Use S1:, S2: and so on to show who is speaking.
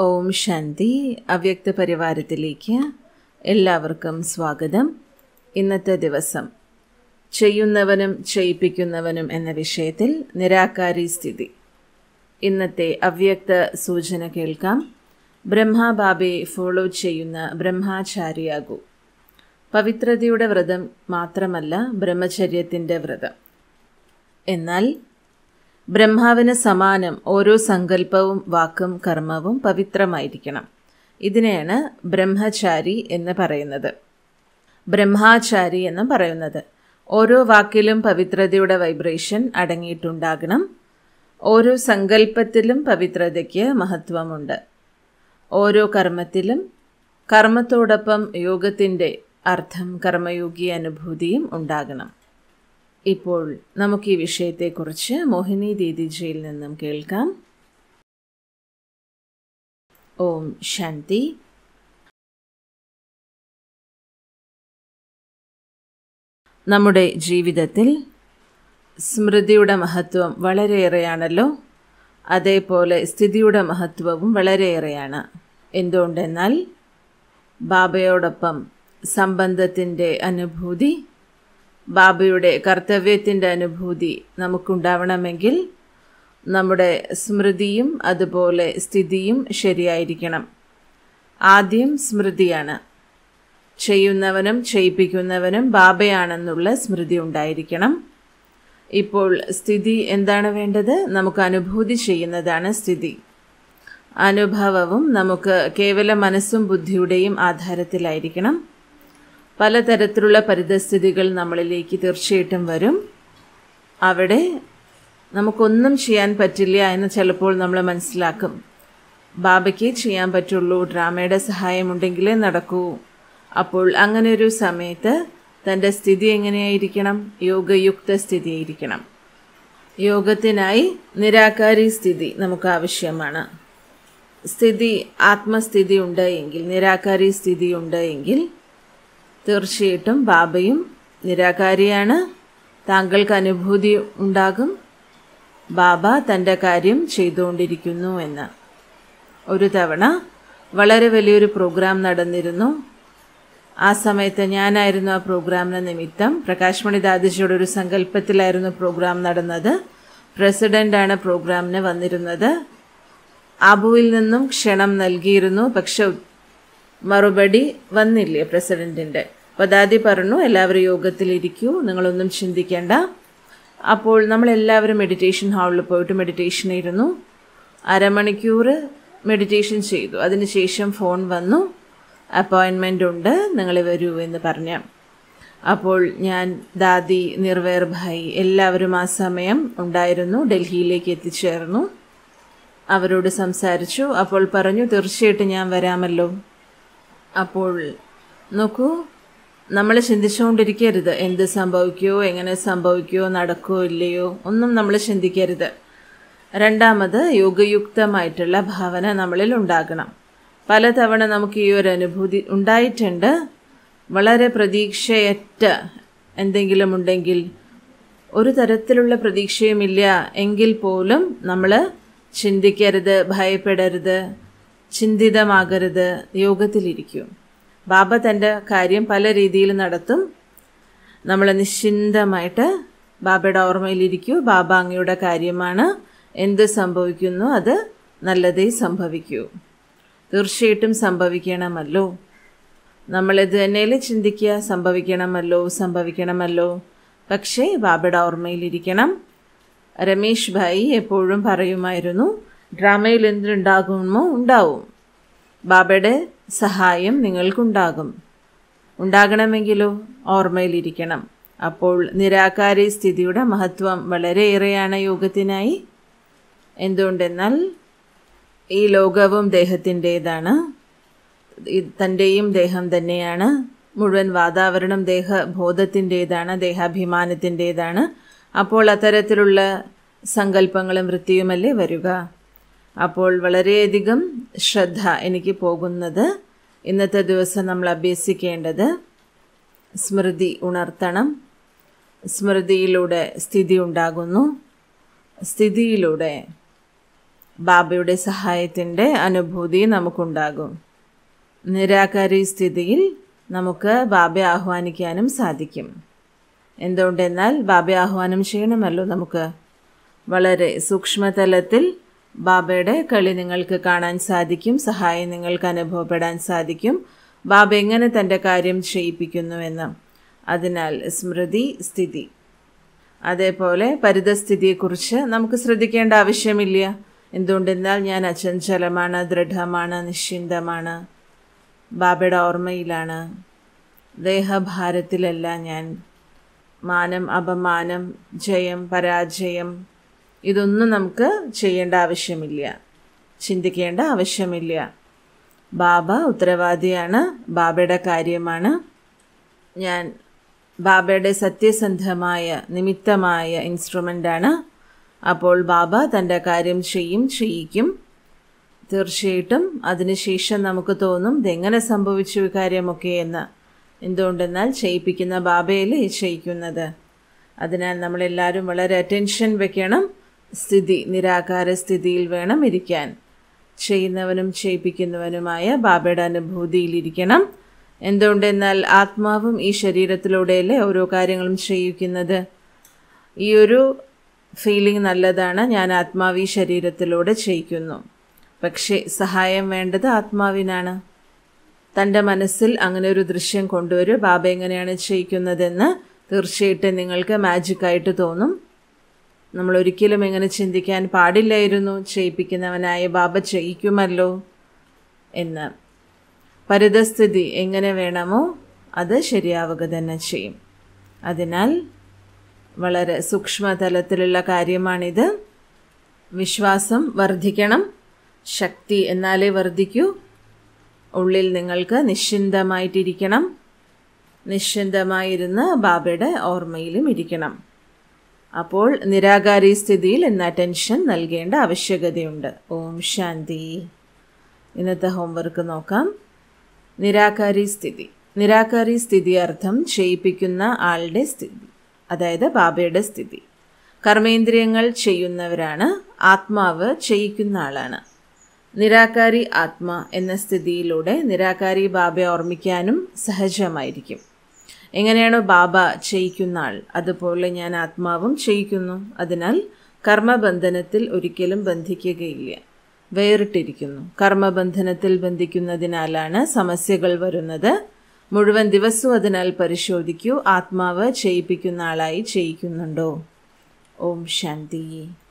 S1: ഓം ശാന്തി അവ്യക്ത പരിവാരത്തിലേക്ക് എല്ലാവർക്കും സ്വാഗതം ഇന്നത്തെ ദിവസം ചെയ്യുന്നവനും ചെയ്യിപ്പിക്കുന്നവനും എന്ന വിഷയത്തിൽ നിരാകാരി സ്ഥിതി ഇന്നത്തെ അവ്യക്ത സൂചന കേൾക്കാം ബ്രഹ്മബാബയെ ഫോളോ ചെയ്യുന്ന ബ്രഹ്മാചാരിയാകൂ പവിത്രതയുടെ വ്രതം മാത്രമല്ല ബ്രഹ്മചര്യത്തിൻ്റെ വ്രതം എന്നാൽ ബ്രഹ്മാവിന് സമാനം ഓരോ സങ്കല്പവും വാക്കും കർമ്മവും പവിത്രമായിരിക്കണം ഇതിനെയാണ് ബ്രഹ്മചാരി എന്ന് പറയുന്നത് ബ്രഹ്മാചാരി എന്ന് പറയുന്നത് ഓരോ വാക്കിലും പവിത്രതയുടെ വൈബ്രേഷൻ അടങ്ങിയിട്ടുണ്ടാകണം ഓരോ സങ്കല്പത്തിലും പവിത്രതയ്ക്ക് മഹത്വമുണ്ട് ഓരോ കർമ്മത്തിലും കർമ്മത്തോടൊപ്പം യോഗത്തിൻ്റെ അർത്ഥം കർമ്മയോഗി അനുഭൂതിയും ഉണ്ടാകണം ഇപ്പോൾ നമുക്ക് ഈ വിഷയത്തെക്കുറിച്ച് മോഹിനി ദീദിജിയിൽ നിന്നും കേൾക്കാം ഓം ശാന്തി നമ്മുടെ ജീവിതത്തിൽ സ്മൃതിയുടെ മഹത്വം വളരെയേറെയാണല്ലോ അതേപോലെ സ്ഥിതിയുടെ മഹത്വവും വളരെയേറെയാണ് എന്തുകൊണ്ടെന്നാൽ ബാബയോടൊപ്പം സംബന്ധത്തിൻ്റെ അനുഭൂതി ബാബയുടെ കർത്തവ്യത്തിൻ്റെ അനുഭൂതി നമുക്കുണ്ടാവണമെങ്കിൽ നമ്മുടെ സ്മൃതിയും അതുപോലെ സ്ഥിതിയും ശരിയായിരിക്കണം ആദ്യം സ്മൃതിയാണ് ചെയ്യുന്നവനും ചെയ്യിപ്പിക്കുന്നവനും ബാബയാണെന്നുള്ള സ്മൃതി ഉണ്ടായിരിക്കണം ഇപ്പോൾ സ്ഥിതി എന്താണ് വേണ്ടത് നമുക്ക് അനുഭൂതി ചെയ്യുന്നതാണ് സ്ഥിതി അനുഭവവും നമുക്ക് കേവല മനസ്സും ബുദ്ധിയുടെയും ആധാരത്തിലായിരിക്കണം പലതരത്തിലുള്ള പരിതസ്ഥിതികൾ നമ്മളിലേക്ക് തീർച്ചയായിട്ടും വരും അവിടെ നമുക്കൊന്നും ചെയ്യാൻ പറ്റില്ല എന്ന് ചിലപ്പോൾ നമ്മൾ മനസ്സിലാക്കും ബാബയ്ക്ക് ചെയ്യാൻ പറ്റുള്ളൂ ഡ്രാമയുടെ സഹായമുണ്ടെങ്കിലേ നടക്കൂ അപ്പോൾ അങ്ങനെ ഒരു സമയത്ത് തൻ്റെ സ്ഥിതി എങ്ങനെയായിരിക്കണം യോഗയുക്ത സ്ഥിതിയായിരിക്കണം യോഗത്തിനായി നിരാകാരി സ്ഥിതി നമുക്ക് ആവശ്യമാണ് സ്ഥിതി ആത്മസ്ഥിതി ഉണ്ട് എങ്കിൽ നിരാകാരി സ്ഥിതി ഉണ്ട് എങ്കിൽ തീർച്ചയായിട്ടും ബാബയും നിരാകാരിയാണ് താങ്കൾക്ക് അനുഭൂതി ഉണ്ടാകും ബാബ തൻ്റെ കാര്യം ചെയ്തുകൊണ്ടിരിക്കുന്നു എന്ന് ഒരു തവണ വളരെ വലിയൊരു പ്രോഗ്രാം നടന്നിരുന്നു ആ സമയത്ത് ഞാനായിരുന്നു ആ പ്രോഗ്രാമിന് നിമിത്തം പ്രകാശ് മണി ദാദിജിയുടെ ഒരു സങ്കല്പത്തിലായിരുന്നു പ്രോഗ്രാം നടന്നത് പ്രസിഡൻ്റാണ് പ്രോഗ്രാമിന് വന്നിരുന്നത് ആബുവിൽ നിന്നും ക്ഷണം നൽകിയിരുന്നു പക്ഷെ മറുപടി വന്നില്ലേ പ്രസിഡന്റിൻ്റെ അപ്പോൾ ദാദി പറഞ്ഞു എല്ലാവരും യോഗത്തിലിരിക്കൂ നിങ്ങളൊന്നും ചിന്തിക്കേണ്ട അപ്പോൾ നമ്മളെല്ലാവരും മെഡിറ്റേഷൻ ഹാളിൽ പോയിട്ട് മെഡിറ്റേഷൻ ഇരുന്നു അരമണിക്കൂർ മെഡിറ്റേഷൻ ചെയ്തു അതിനുശേഷം ഫോൺ വന്നു അപ്പോയിൻമെൻ്റ് ഉണ്ട് നിങ്ങൾ വരൂ എന്ന് പറഞ്ഞ അപ്പോൾ ഞാൻ ദാദി നിർവേർ ഭായി എല്ലാവരും ആ സമയം ഉണ്ടായിരുന്നു ഡൽഹിയിലേക്ക് എത്തിച്ചേർന്നു അവരോട് സംസാരിച്ചു അപ്പോൾ പറഞ്ഞു തീർച്ചയായിട്ടും ഞാൻ വരാമല്ലോ അപ്പോൾ നോക്കൂ നമ്മൾ ചിന്തിച്ചുകൊണ്ടിരിക്കരുത് എന്ത് സംഭവിക്കുമോ എങ്ങനെ സംഭവിക്കുമോ നടക്കുമോ ഇല്ലയോ ഒന്നും നമ്മൾ ചിന്തിക്കരുത് രണ്ടാമത് യോഗയുക്തമായിട്ടുള്ള ഭാവന നമ്മളിൽ ഉണ്ടാകണം പലതവണ നമുക്ക് ഈ ഒരു അനുഭൂതി ഉണ്ടായിട്ടുണ്ട് വളരെ പ്രതീക്ഷയറ്റ എന്തെങ്കിലും ഉണ്ടെങ്കിൽ ഒരു തരത്തിലുള്ള പ്രതീക്ഷയുമില്ല എങ്കിൽ പോലും നമ്മൾ ചിന്തിക്കരുത് ഭയപ്പെടരുത് ചിന്തിതമാകരുത് യോഗത്തിലിരിക്കും ബാബ തൻ്റെ കാര്യം പല രീതിയിൽ നടത്തും നമ്മൾ നിശ്ചിന്തമായിട്ട് ബാബയുടെ ഓർമ്മയിലിരിക്കൂ ബാബ അങ്ങയുടെ കാര്യമാണ് എന്ത് സംഭവിക്കുന്നു അത് നല്ലതേ സംഭവിക്കൂ തീർച്ചയായിട്ടും സംഭവിക്കണമല്ലോ നമ്മളിത് തന്നെയല്ലേ ചിന്തിക്കുക സംഭവിക്കണമല്ലോ സംഭവിക്കണമല്ലോ പക്ഷേ ബാബയുടെ ഓർമ്മയിലിരിക്കണം രമേശ് ഭായി എപ്പോഴും പറയുമായിരുന്നു ഡ്രാമയിൽ എന്തുണ്ടാകുമോ ഉണ്ടാവും ബാബയുടെ സഹായം നിങ്ങൾക്കുണ്ടാകും ഉണ്ടാകണമെങ്കിലോ ഓർമ്മയിലിരിക്കണം അപ്പോൾ നിരാകാരി സ്ഥിതിയുടെ മഹത്വം വളരെയേറെയാണ് യോഗത്തിനായി എന്തുകൊണ്ടെന്നാൽ ഈ ലോകവും ദേഹത്തിൻ്റേതാണ് തൻ്റെയും ദേഹം തന്നെയാണ് മുഴുവൻ വാതാവരണം ദേഹബോധത്തിൻ്റേതാണ് ദേഹാഭിമാനത്തിൻ്റേതാണ് അപ്പോൾ അത്തരത്തിലുള്ള സങ്കല്പങ്ങളും വൃത്തിയുമല്ലേ വരിക അപ്പോൾ വളരെയധികം ശ്രദ്ധ എനിക്ക് പോകുന്നത് ഇന്നത്തെ ദിവസം നമ്മൾ അഭ്യസിക്കേണ്ടത് സ്മൃതി ഉണർത്തണം സ്മൃതിയിലൂടെ സ്ഥിതി ഉണ്ടാകുന്നു സ്ഥിതിയിലൂടെ ബാബയുടെ സഹായത്തിൻ്റെ അനുഭൂതി നമുക്കുണ്ടാകും നിരാകാരി സ്ഥിതിയിൽ നമുക്ക് ബാബയെ ആഹ്വാനിക്കാനും സാധിക്കും എന്തുകൊണ്ടെന്നാൽ ബാബയെ ആഹ്വാനം ചെയ്യണമല്ലോ നമുക്ക് വളരെ സൂക്ഷ്മതലത്തിൽ ബാബയുടെ കളി നിങ്ങൾക്ക് കാണാൻ സാധിക്കും സഹായം നിങ്ങൾക്ക് അനുഭവപ്പെടാൻ സാധിക്കും ബാബ എങ്ങനെ തൻ്റെ കാര്യം ചെയ്യിപ്പിക്കുന്നുവെന്ന് അതിനാൽ സ്മൃതി സ്ഥിതി അതേപോലെ പരിതസ്ഥിതിയെക്കുറിച്ച് നമുക്ക് ശ്രദ്ധിക്കേണ്ട ആവശ്യമില്ല എന്തുകൊണ്ടെന്നാൽ ഞാൻ അചഞ്ചലമാണ് ദൃഢമാണ് നിശ്ചിന്തമാണ് ബാബയുടെ ഓർമ്മയിലാണ് ദേഹഭാരത്തിലല്ല ഞാൻ മാനം അപമാനം ജയം പരാജയം ഇതൊന്നും നമുക്ക് ചെയ്യേണ്ട ആവശ്യമില്ല ചിന്തിക്കേണ്ട ആവശ്യമില്ല ബാബ ഉത്തരവാദിയാണ് ബാബയുടെ കാര്യമാണ് ഞാൻ ബാബയുടെ സത്യസന്ധമായ നിമിത്തമായ ഇൻസ്ട്രുമെൻ്റാണ് അപ്പോൾ ബാബ തൻ്റെ കാര്യം ചെയ്യും ചെയ്യിക്കും തീർച്ചയായിട്ടും അതിനുശേഷം നമുക്ക് തോന്നും ഇതെങ്ങനെ സംഭവിച്ചു ഈ കാര്യമൊക്കെ എന്ന് എന്തുകൊണ്ടെന്നാൽ ചെയ്യിപ്പിക്കുന്ന ബാബയല്ലേ ചെയ്യിക്കുന്നത് അതിനാൽ നമ്മളെല്ലാവരും വളരെ അറ്റൻഷൻ വെക്കണം സ്ഥിതി നിരാകാര സ്ഥിതിയിൽ വേണം ഇരിക്കാൻ ചെയ്യുന്നവനും ചെയ്യിപ്പിക്കുന്നവനുമായ ബാബയുടെ അനുഭൂതിയിലിരിക്കണം എന്തുകൊണ്ടെന്നാൽ ആത്മാവും ഈ ശരീരത്തിലൂടെയല്ലേ ഓരോ കാര്യങ്ങളും ചെയ്യിക്കുന്നത് ഈ ഒരു ഫീലിംഗ് നല്ലതാണ് ഞാൻ ആത്മാവി ശരീരത്തിലൂടെ ചെയ്യിക്കുന്നു പക്ഷേ സഹായം വേണ്ടത് ആത്മാവിനാണ് തൻ്റെ മനസ്സിൽ അങ്ങനെ ഒരു ദൃശ്യം കൊണ്ടുവരും ബാബ എങ്ങനെയാണ് ചെയ്യിക്കുന്നതെന്ന് തീർച്ചയായിട്ടും നിങ്ങൾക്ക് മാജിക്കായിട്ട് തോന്നും നമ്മൾ ഒരിക്കലും എങ്ങനെ ചിന്തിക്കാൻ പാടില്ലായിരുന്നു ചെയ്യിപ്പിക്കുന്നവനായ ബാബ ചെയ്യിക്കുമല്ലോ എന്ന് പരിതസ്ഥിതി എങ്ങനെ വേണമോ അത് ശരിയാവുക തന്നെ ചെയ്യും അതിനാൽ വളരെ സൂക്ഷ്മതലത്തിലുള്ള കാര്യമാണിത് വിശ്വാസം വർദ്ധിക്കണം ശക്തി എന്നാലേ വർദ്ധിക്കൂ ഉള്ളിൽ നിങ്ങൾക്ക് നിശ്ചിന്തമായിട്ടിരിക്കണം നിശ്ചിന്തമായിരുന്ന് ബാബയുടെ ഓർമ്മയിലും ഇരിക്കണം അപ്പോൾ നിരാകാരി സ്ഥിതിയിൽ എന്ന ടെൻഷൻ നൽകേണ്ട ആവശ്യകതയുണ്ട് ഓം ശാന്തി ഇന്നത്തെ ഹോംവർക്ക് നോക്കാം നിരാകാരി സ്ഥിതി നിരാകാരി സ്ഥിതി അർത്ഥം ചെയ്യിപ്പിക്കുന്ന ആളുടെ സ്ഥിതി അതായത് ബാബയുടെ സ്ഥിതി കർമ്മേന്ദ്രിയങ്ങൾ ചെയ്യുന്നവരാണ് ആത്മാവ് ചെയ്യിക്കുന്ന ആളാണ് നിരാകാരി ആത്മ എന്ന സ്ഥിതിയിലൂടെ നിരാകാരി ബാബയെ ഓർമ്മിക്കാനും സഹജമായിരിക്കും എങ്ങനെയാണോ ബാബ ചെയ്യിക്കുന്ന ആൾ അതുപോലെ ഞാൻ ആത്മാവും ചെയ്യിക്കുന്നു അതിനാൽ കർമ്മബന്ധനത്തിൽ ഒരിക്കലും ബന്ധിക്കുകയില്ല വേറിട്ടിരിക്കുന്നു കർമ്മബന്ധനത്തിൽ ബന്ധിക്കുന്നതിനാലാണ് സമസ്യകൾ വരുന്നത് മുഴുവൻ ദിവസവും അതിനാൽ പരിശോധിക്കൂ ആത്മാവ് ചെയ്യിപ്പിക്കുന്ന ആളായി ചെയ്യിക്കുന്നുണ്ടോ ഓം ശാന്തി